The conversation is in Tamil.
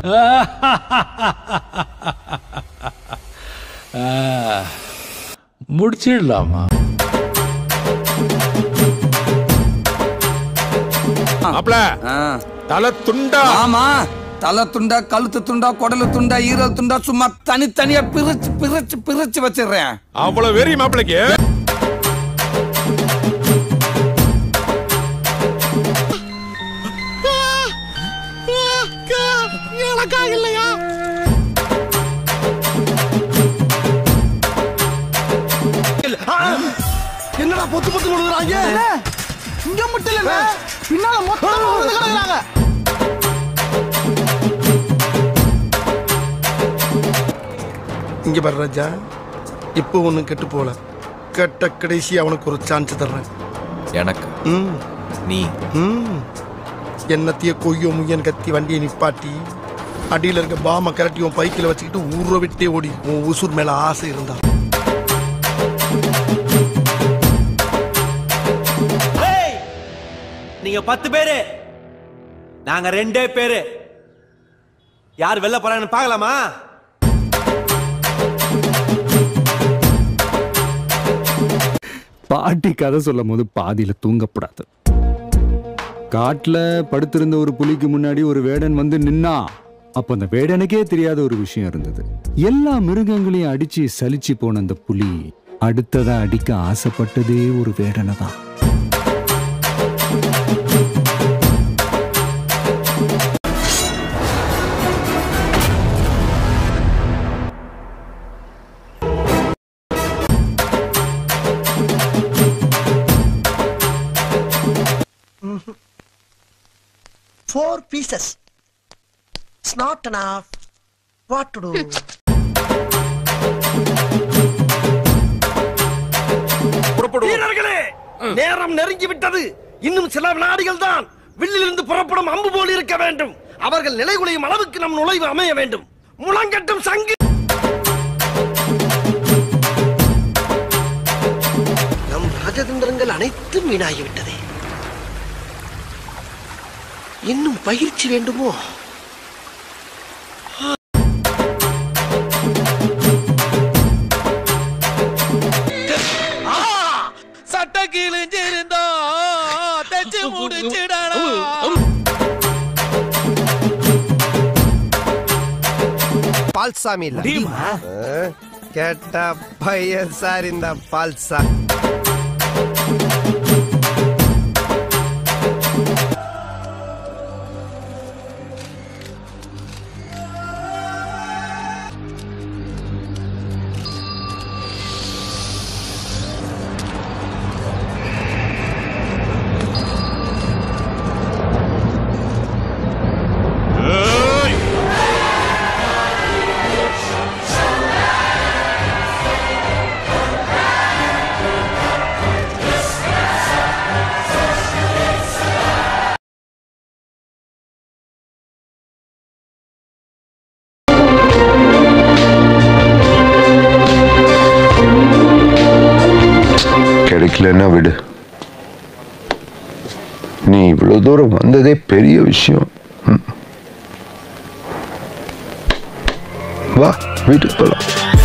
முடிச்சிடலாமா மாப்ள தலை துண்டா ஆமா தலை துண்டா கழுத்து துண்டா குடலு துண்டா ஈரல் துண்டா சும்மா தனித்தனியா பிரிச்சு பிரிச்சு பிரிச்சு வச்சிடுறேன் அவ்வளவு வெறி மாப்பிளைக்கு என்னடா பொத்து பொத்து விழுகுறாங்க இங்க மட்டும் இல்ல பின்னால மொத்தம் விழுந்து கிடக்குறாங்க இங்க பாரு ராஜா இப்போ ஒன்றும் கெட்டு போல கெட்ட கடைசி அவனுக்கு ஒரு சான்ஸ் தர்றேன் எனக்கு ம் நீ ம் என்னத்தைய கொய்யோ முய்யன் கத்தி வண்டியை நிப்பாட்டி அடியில் இருக்க பாம கரட்டி உன் பைக்கில் வச்சுக்கிட்டு ஊற விட்டே ஓடி உன் உசூர் மேல ஆசை இருந்தா நீங்க பத்து பேரு நாங்க ரெண்டே பேரு யார் வெளில போறாங்கன்னு பார்க்கலாமா பாட்டி கதை சொல்லும் போது பாதியில தூங்கப்படாது காட்டுல படுத்திருந்த ஒரு புலிக்கு முன்னாடி ஒரு வேடன் வந்து நின்னா அப்ப அந்த வேடனுக்கே தெரியாத ஒரு விஷயம் இருந்தது எல்லா மிருகங்களையும் அடிச்சு சலிச்சு போன அந்த புலி அடுத்ததா அடிக்க ஆசைப்பட்டதே ஒரு வேடனை தான் Four pieces. It's not enough. What to do? வீரர்களே நேரம் நெருங்கி விட்டது இன்னும் சில வினாடிகள் தான் வில்லிலிருந்து புறப்படும் அம்பு போல் இருக்க வேண்டும் அவர்கள் நிலைகுலையும் அளவுக்கு நம் நுழைவு அமைய வேண்டும் முழங்கட்டும் சங்கு நம் ராஜதந்திரங்கள் அனைத்தும் வீணாகிவிட்டதே இன்னும் பயிற்சி வேண்டுமோ சட்ட கிழிஞ்சிருந்தா தச்சு முடிச்சிடலாம் பால்சாமி இல்ல கேட்டா பையன் சார் இந்த பால்சா கிடைக்கலன்னா விடு நீ இவ்வளவு தூரம் வந்ததே பெரிய விஷயம் ம். வா வீட்டுக்கு போலாம்